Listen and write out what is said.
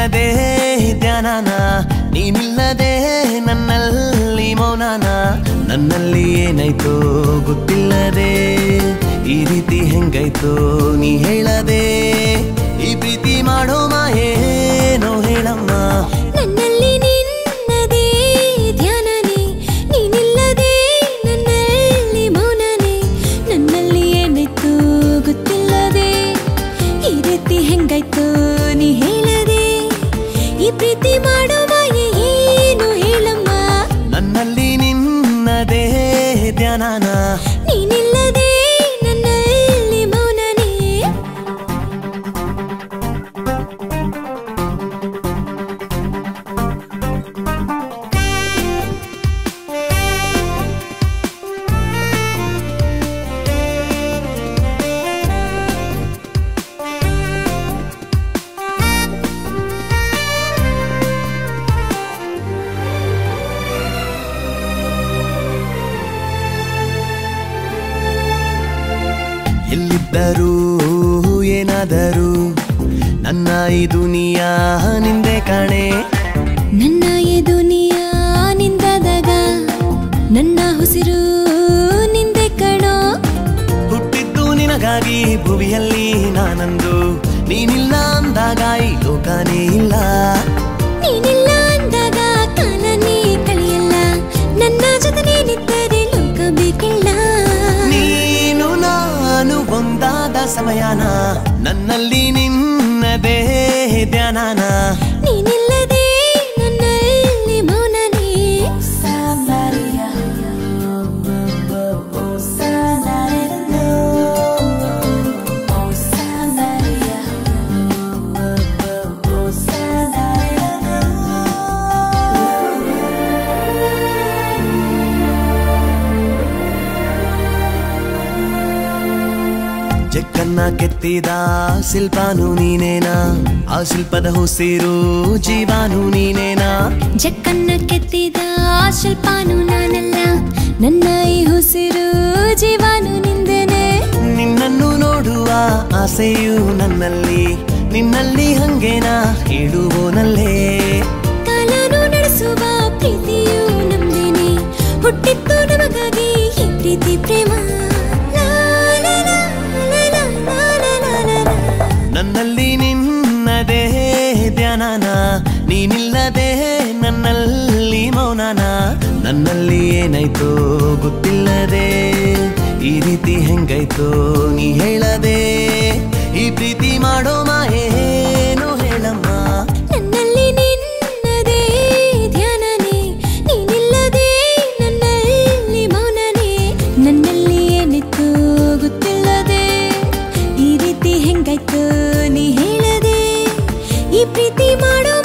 ನಿನ್ನದೇ ಧ್ಯಾನನ ನೀನಿಲ್ಲದೆ ನನ್ನಲ್ಲಿ ಮೌನನ ನನ್ನಲ್ಲಿ ಏನಾಯ್ತೋ ಗೊತ್ತಿಲ್ಲದೆ ಈ ರೀತಿ ಹೆಂಗಾಯ್ತೋ ನೀ ಹೇಳದೆ ಈ ಪ್ರೀತಿ ಮಾಡೋ ಮಾಯೇನೋ ಹೇಳಮ್ಮ ನನ್ನಲ್ಲಿ ನಿನ್ನದೇ ಧ್ಯಾನನೇ ನೀನಿಲ್ಲದೆ ನನ್ನಲ್ಲಿ ಮೌನನೇ ನನ್ನಲ್ಲಿ ಏನಿತ್ತು ಗೊತ್ತಿಲ್ಲದೆ ಈ ರೀತಿ ಹೆಂಗಾಯ್ತು ನೀ ಹೇಳದೆ ಈ ಪ್ರೀತಿ ಮಾಡೋ ಮಾಯೆ ಏನು ಹೇಳಮ್ಮ ನನ್ನಲ್ಲಿ ನಿನ್ನದೇ ಧ್ಯಾನನ ನೀನಿಲ್ಲದೆ ನನ್ನಲ್ಲಿ ಮೌನನೇ ಎಲ್ಲಿದ್ದರೂ ಏನಾದರೂ ನನ್ನ ಈ ದುನಿಯಾ ನಿಂದೆ ಕಾಣೆ ನನ್ನ ಈ ದುನಿಯಾ ನಿಂದಾದಾಗ ನನ್ನ ಉಸಿರು ನಿಂದೆ ಕಣೋ ಹುಟ್ಟಿದ್ದು ನಿನಗಾಗಿ ಭುವಿಯಲ್ಲಿ ನಾನಂದು ನೀನಿಲ್ಲ ಅಂದಾಗ ಈ ಲೋಕನೇ ಇಲ್ಲ ನೀನಿಲ್ಲ ಅಂದಾಗ ಕಾಲನೇ ಕಳೆಯಲ್ಲ ನನ್ನ ಜೊತೆ ನಿಂತರೆ ಲೋಕ ಬೇಕಿಲ್ಲ ನೀನು ನಾನು ಒಂದಾದ ಸಮಯನ ನನ್ನಲ್ಲಿ ನಿನ್ನದೇ ಧ್ಯಾನನ ನೀನಿಲ್ಲದೆ ನನ್ನಲ್ಲಿ ಮೌನನೇ ಜಕ್ಕನ್ನ ಕೆತ್ತಿದ ಶಿಲ್ಪಾನು ನೀನೇನಾ ಆ ಶಿಲ್ಪದ ಹುಸಿರು ಜೀವಾನು ನೀನೇನಾ ಜಕ್ಕನ್ನ ಕೆತ್ತಿದ ಶಿಲ್ಪಾನು ನಾನಲ್ಲ ನನ್ನ ಈ ಉಸಿರು ಜೀವಾನು ನಿಂದನೆ ನಿನ್ನನ್ನು ನೋಡುವ ಆಸೆಯು ನನ್ನಲ್ಲಿ ನಿನ್ನಲ್ಲಿ ಹಂಗೇನಾ ಹೇಳುವೋನಲ್ಲೇ ಕಾಲನು ನಡೆಸುವ ಪ್ರೀತಿಯು ನಮ್ದೇನೆ ಹುಟ್ಟಿತ್ತು ನಮಗಾಗಿ ಈ ಪ್ರೀತಿ ಪ್ರೇಮ ಲಾ, ಲಾ, ಲಾ, ಲಾ, ಲಾ, ಲಾ, ಲಾ, ಲಾ, ಲಾ, ಲಾ. ನನ್ನಲ್ಲಿ ನಿನ್ನದೇ ಧ್ಯಾನನ ನೀನಿಲ್ಲದೆ ನನ್ನಲ್ಲಿ ಮೌನನ ನನ್ನಲ್ಲಿ ಏನಾಯ್ತೋ ಗೊತ್ತಿಲ್ಲದೆ ಈ ರೀತಿ ಹೆಂಗಾಯ್ತೋ ನೀ ಹೇಳದೆ ಈ ಪ್ರೀತಿ ಮಾಡೋ ಮಾಯೇನು ಹೇಳಮ್ಮ ನನ್ನಲ್ಲಿ ನಿನ್ನದೇ ಧ್ಯಾನನೇ ನೀನಿಲ್ಲದೆ ನನ್ನಲ್ಲಿ ಮೌನನೇ ನನ್ನಲ್ಲಿ ಏನಿತ್ತು ಗೊತ್ತಿಲ್ಲದೆ ಈ ರೀತಿ ಹೆಂಗಾಯ್ತು ನೀ ಹೇಳದೆ ಈ ಪ್ರೀತಿ ಮಾಡೋ